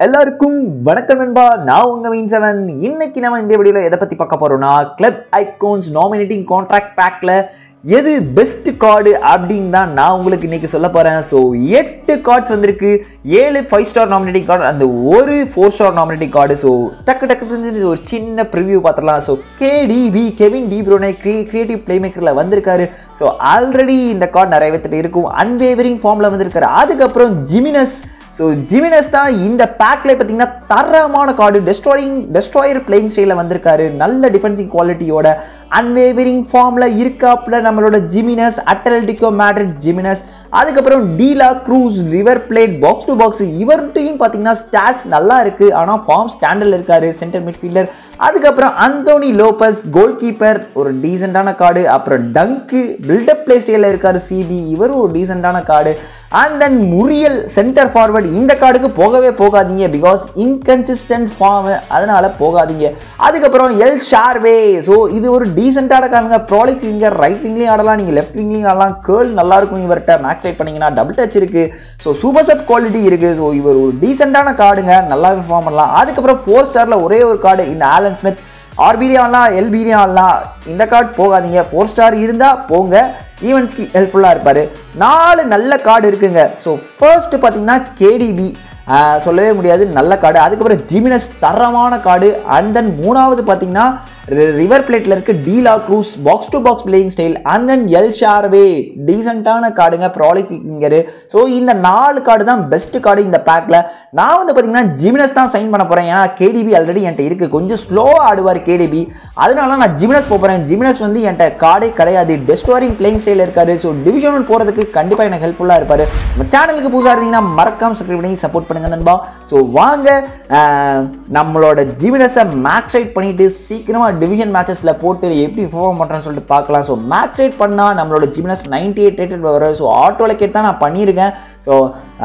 எல்லாருக்கும் வணக்கம் நண்பா நான் உங்க மீன் செவன் இன்னைக்கு நம்ம இந்த வீடியோல எதை பத்தி பார்க்க போறோம்னா கிளப் ஐகோன்ஸ் நாமினேட்டிங் கான்ட்ராக்ட் பேக்ல எது பெஸ்ட் கார்டு அப்படின்னு தான் நான் உங்களுக்கு இன்னைக்கு சொல்ல போறேன் ஸோ எட்டு கார்ட்ஸ் வந்திருக்கு ஏழு ஃபைவ் ஸ்டார் நாமினேட்டிங் கார்டு அந்த ஒரு four star nominating card so டக்கு டக்கு ஒரு சின்ன ப்ரிவியூ பார்த்துடலாம் so KDB Kevin de Bruyne creative play மேக்கரில் வந்திருக்காரு ஸோ ஆல்ரெடி இந்த கார்டு நிறைய பேர்த்துட்டு இருக்கும் அன்வேவரிங் ஃபார்மில் வந்திருக்காரு அதுக்கப்புறம் ஜிமினஸ் ஸோ ஜிமினஸ் தான் இந்த பேக்ல பார்த்தீங்கன்னா தரமான கார்டு டெஸ்ட்ராயிங் டெஸ்ட்ராயர் பிளேயிங் ஸ்டைலில் வந்திருக்காரு நல்ல டிஃபென்சிங் குவாலிட்டியோட அன்வேவரிங் ஃபார்மில் இருக்காப்புல நம்மளோட ஜிமினஸ் அட்டலட்டிகோ மேட்ரிட் ஜிமினஸ் அதுக்கப்புறம் de la Cruz River Plate box to box இவர்கிட்டையும் பார்த்தீங்கன்னா ஸ்டாட்ஸ் நல்லா இருக்கு ஆனால் ஃபார்ம் ஸ்டாண்டர்டில் இருக்காரு சென்டர் மிட்ஃபீல்டர் அதுக்கப்புறம் அந்தோனி லோபஸ் கோல் கீப்பர் ஒரு டீசெண்டான கார்டு அப்புறம் டங்கு பில்டப் பிளே ஸ்டைலில் இருக்காரு சிபி இவரும் ஒரு டீசெண்டான card and then Muriel centre forward இந்த கார்டுக்கு போகவே போகாதீங்க பிகாஸ் இன்கன்சிஸ்டன்ட் ஃபார்ம் அதனால போகாதீங்க அதுக்கப்புறம் எல் ஷார்வே ஸோ இது ஒரு டீசெண்டான காரணங்க ப்ராலிக் விங்கர் ரைட் விங்லேயும் ஆடலாம் நீங்கள் லெஃப்ட் விங்லேயும் ஆடலாம் கேர்ள் நல்லா இருக்கும் இவர்கிட்ட மேக்ஸ் ரைட் பண்ணீங்கன்னா டபுள் டச் இருக்கு ஸோ சூப்பர் செட் குவாலிட்டி இருக்கு ஸோ இவர் ஒரு டீசெண்டான கார்டுங்க நல்லாவே ஃபார்ம் பண்ணலாம் அதுக்கப்புறம் ஃபோர் ஸ்டாரில் ஒரே ஒரு கார்டு இந்த ஆலன் ஸ்மித் ஆர்பிலையும் ஆடலாம் எல்பிலையும் ஆடலாம் இந்த கார்டு போகாதீங்க ஃபோர் ஸ்டார் இருந்தால் போங்க ஈவெண்ட்ஸ்க்கு ஹெல்ப்ஃபுல்லாக இருப்பார் நாலு நல்ல கார்டு இருக்குங்க ஸோ ஃபர்ஸ்ட் பார்த்தீங்கன்னா கேடிபி சொல்லவே முடியாது நல்ல கார்டு அதுக்கப்புறம் ஜிமினஸ் தரமான கார்டு அண்ட் தென் மூணாவது பார்த்தீங்கன்னா ரிவர் பிளேட்டில் இருக்க de la Cruz box to box playing style and then El Shaarawy டீசெண்டான கார்டுங்க ப்ராலிஃபிங்கரு ஸோ இந்த நாலு கார்டு தான் பெஸ்ட் கார்டு இந்த பேக்கில் நான் வந்து பார்த்தீங்கன்னா ஜிமினஸ் தான் சைன் பண்ண போகிறேன் ஏன்னா கேடிபி ஆல்ரெடி என்கிட்ட இருக்குது கொஞ்சம் ஸ்லோவாக ஆடுவார் கேடிபி அதனால நான் ஜிமினஸ் போகிறேன் ஜிமினஸ் வந்து என்கிட்ட கார்டே கிடையாது டெஸ்டோரிங் பிளேயிங் ஸ்டைல் இருக்காரு ஸோ டிவிஷன் ஒன் போகிறதுக்கு கண்டிப்பாக எனக்கு ஹெல்ப்ஃபுல்லாக இருப்பார் நம்ம சேனலுக்கு புதுசாக இருந்தீங்கன்னா மறக்காம சப்ஸ்கிரைப் பண்ணி சப்போர்ட் பண்ணுங்க நண்பா ஸோ வாங்க ஆஹ், நம்மளோட ஜிமினஸை மேக்ஸ் ரைட் பண்ணிட்டு சீக்கிரமாக டிவிஷன் மேட்சஸில் போட்டு எப்படி பெர்ஃபார்ம் பண்ணுறேன்னு சொல்லிட்டு பார்க்கலாம் ஸோ மேக்ஸ் ரைட் பண்ணால் நம்மளோட ஜிமினஸ் நைன்டி எயிட் ரேட்டட் வரும் ஸோ ஆட்டோவில் கேட்டு தான் நான் பண்ணியிருக்கேன் ஸோ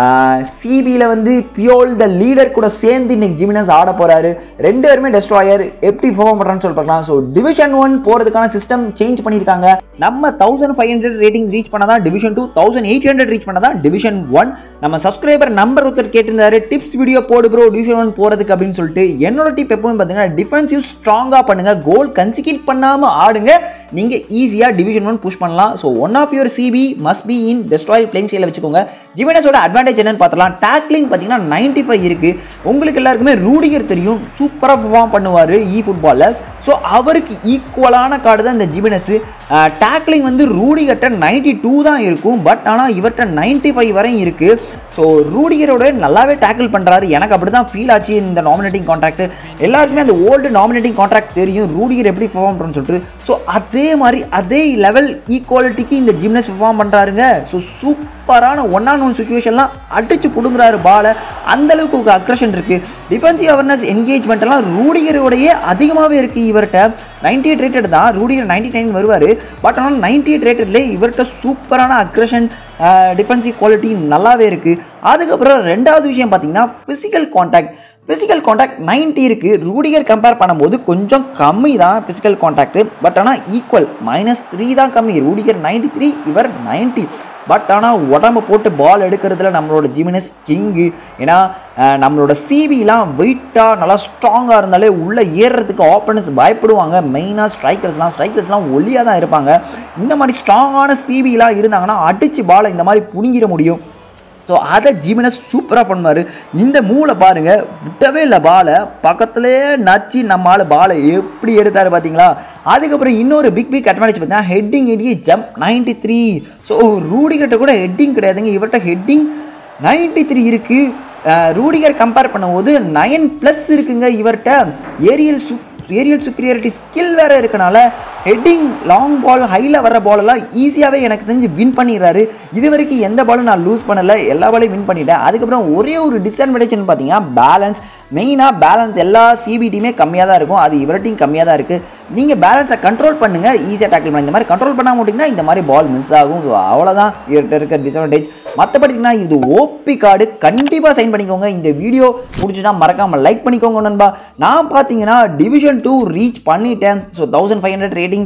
சிபியில் வந்து பியோல் த லீடர் கூட சேர்ந்து இன்னைக்கு ஜிமினஸ் ஆட போகிறாரு ரெண்டு பேருமே டெஸ்ட்ராயர் எப்படி பெர்ஃபார்ம் பண்ணுறான்னு சொல்லி பார்க்கலாம் ஸோ டிவிஷன் ஒன் போகிறதுக்கான சிஸ்டம் சேஞ்ச் பண்ணியிருக்காங்க நம்ம thousand five hundred rating reach பண்ணாதான் division two thousand eight hundred reach பண்ணாதான் டிவிஷன் ஒன் நம்ம சப்ஸ்கிரைபர் நம்பர் ஒருத்தர் கேட்டிருந்தாரு டிப்ஸ் வீடியோ போடு ப்ரோ டிவிஷன் ஒன் போகிறதுக்கு அப்படின்னு சொல்லிட்டு என்னோட டிப் எப்பவும் பார்த்தீங்கன்னா டிஃபென்சிவ் ஸ்ட்ராங்காக பண்ணுங்க கோல் கன்சிக்யூட் பண்ணாமல் ஆடுங்க நீங்கள் ஈஸியாக டிவிஷன் ஒன் புஷ் பண்ணலாம் so one of your CB must be in destroy playing ஸ்டைலில் வச்சுக்கோங்க ஜிமினஸோட அட்வான்டேஜ் என்னன்னு பார்த்தலாம் டேக்லிங் பார்த்தீங்கன்னா நைன்டி ஃபைவ் இருக்குது உங்களுக்கு எல்லாருக்குமே ரூடிகர் தெரியும் சூப்பராக பெர்ஃபார்ம் பண்ணுவார் இ ஃபுட்பாலில் ஸோ அவருக்கு ஈக்குவலான கார்டு தான் இந்த ஜிமினஸ் டேக்லிங் வந்து ரூடிகர்ட்ட நைன்டி டூ தான் இருக்கும் பட் ஆனால் இவர்கிட்ட நைன்டி ஃபைவ் வரையும் இருக்குது ஸோ ரூடிகரோட நல்லாவே டேக்கிள் பண்ணுறாரு எனக்கு அப்படி தான் ஃபீல் ஆச்சு இந்த நாமினேட்டிங் கான்ட்ராக்ட் எல்லாருக்குமே அந்த ஓல்டு நாமினேட்டிங் கான்ட்ராக்ட் தெரியும் ரூடிகர் எப்படி பெர்ஃபார்ம் பண்ணுறன்னு சொல்லிட்டு ஸோ அதே மாதிரி அதே லெவல் ஈக்குவாலிட்டிக்கு இந்த ஜிம்னஸ் பெர்ஃபார்ம் பண்ணுறாருங்க ஸோ சூப்பரான ஒன் ஆன் ஒன் சுச்சுவேஷன்லாம் அடிச்சு பிடுங்குறாரு பாலை அந்த அளவுக்கு அக்ரஷன் இருக்குது டிஃபென்சிவ் அவேர்னஸ் என்கேஜ்மெண்ட் எல்லாம் ரூடிகரோடையே அதிகமாகவே இருக்குது இவர்கிட்ட நைன்டி எயிட் ரேட்டட் தான் ரூடிகர் நைன்டி நைன் வருவார் பட் ஆனால் நைன்டி எயிட் ரேட்டட்லேயே இவர்கிட்ட சூப்பரான அக்ரஷன் டிஃபென்சிவ் குவாலிட்டி நல்லாவே இருக்குது அதுக்கப்புறம் ரெண்டாவது விஷயம் பார்த்தீங்கன்னா ஃபிசிக்கல் கான்டாக்ட் ஃபிசிக்கல் கான்டாக்ட் 90 இருக்கு ரூடிகர் கம்பேர் பண்ணும்போது கொஞ்சம் கம்மி தான் ஃபிசிக்கல் கான்டாக்ட் பட் ஆனால் ஈக்குவல் மைனஸ் த்ரீ தான் கம்மி ரூடிகர் 93 த்ரீ இவர் 90 பட் ஆனால் உடம்பு போட்டு பால் எடுக்கிறதுல நம்மளோட ஜிமினஸ் கிங்கு ஏன்னா அஹ், நம்மளோட சிபிலாம் வெயிட்டாக நல்லா ஸ்ட்ராங்காக இருந்தாலே உள்ளே ஏறுறதுக்கு ஆப்பனன்ஸ் பயப்படுவாங்க மெயினாக ஸ்ட்ரைக்கர்ஸ்லாம் ஸ்ட்ரைக்கர்ஸ்லாம் ஒல்லியாக தான் இருப்பாங்க இந்த மாதிரி ஸ்ட்ராங்கான சிபிலாம் இருந்தாங்கன்னா அடித்து பாலை இந்த மாதிரி புடுங்கிட முடியும் ஸோ அதை ஜிமினஸ் சூப்பராக பண்ணுவார் இந்த மூளை பாருங்க விட்டவே இல்லை பாலை பக்கத்துலேயே நச்சு நம்ம ஆள் பாலை எப்படி எடுத்தார் பார்த்தீங்களா அதுக்கப்புறம் இன்னொரு பிக் பிக் அட்வான்டேஜ் பார்த்தீங்கன்னா ஹெட்டிங் எடியே ஜம்ப் நைன்டி த்ரீ ஸோ ரூடிகிட்ட கூட ஹெட்டிங் கிடையாதுங்க இவர்கிட்ட ஹெட்டிங் நைன்டி த்ரீ இருக்குது ரூடிகர் கம்பேர் பண்ணும்போது நயன் ப்ளஸ் இருக்குங்க இவர்கிட்ட ஏரியல் சு ஏரியல் சுப்பீரியாரிட்டி ஸ்கில் வேற இருக்கனால ஹெட்டிங் லாங் பால் ஹையில் வர பாலெல்லாம் ஈஸியாகவே எனக்கு தெரிஞ்சு வின் பண்ணிடுறாரு இது வரைக்கும் எந்த பாலும் நான் லூஸ் பண்ணலை எல்லா பாலையும் வின் பண்ணிட்டேன் அதுக்கப்புறம் ஒரே ஒரு டிஸ்அட்வான்டேஜ்னு பார்த்தீங்கன்னா பேலன்ஸ் மெயினாக பேலன்ஸ் எல்லா சிபிடியுமே கம்மியாக தான் இருக்கும் அது இவர்ட்டையும் கம்மியாக தான் இருக்குது நீங்கள் பேலன்ஸை கண்ட்ரோல் பண்ணுங்கள் ஈஸியாக டேக்கிள் பண்ண இந்த மாதிரி கண்ட்ரோல் பண்ணாம விட்டிங்கன்னா இந்த மாதிரி பால் மிஸ் ஆகும் ஸோ அவ்வளோதான் இவர்கிட்ட இருக்க டிஸ்அட்வான்டேஜ் மற்றபடினா இது ஓபி கார்டு கண்டிப்பாக சைன் பண்ணிக்கோங்க இந்த வீடியோ பிடிச்சினா மறக்காமல் லைக் பண்ணிக்கோங்க நண்பா நான் பார்த்தீங்கன்னா டிவிஷன் டூ ரீச் பண்ணிட்டேன் so thousand five hundred ratings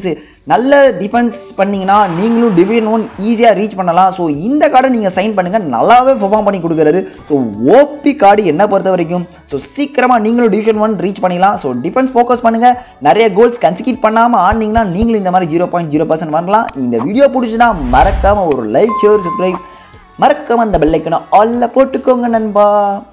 நல்ல டிஃபென்ஸ் பண்ணீங்கன்னா நீங்களும் டிவிஷன் ஒன் ஈஸியாக ரீச் பண்ணலாம் ஸோ இந்த கார்டை நீங்கள் சைன் பண்ணுங்கள் நல்லாவே பெர்ஃபார்ம் பண்ணி கொடுக்குறாரு ஸோ ஓபி கார்டு என்ன பொறுத்த வரைக்கும் ஸோ சீக்கிரமாக நீங்களும் டிவிஷன் ஒன் ரீச் பண்ணிக்கலாம் ஸோ டிஃபென்ஸ் ஃபோக்கஸ் பண்ணுங்கள் நிறைய கோல்ஸ் கன்சிக்யூட் பண்ணாமல் ஆடினீங்கன்னா நீங்களும் இந்த மாதிரி ஜீரோ பாயிண்ட் ஜீரோ பர்சன்ட் வரலாம் இந்த வீடியோ பிடிச்சினா மறக்காமல் ஒரு லைக் ஷேர் சப்ஸ்கிரைப் மறக்காம அந்த பெல்லைக்கணும் ஆல்ல போட்டுக்கோங்க நண்பா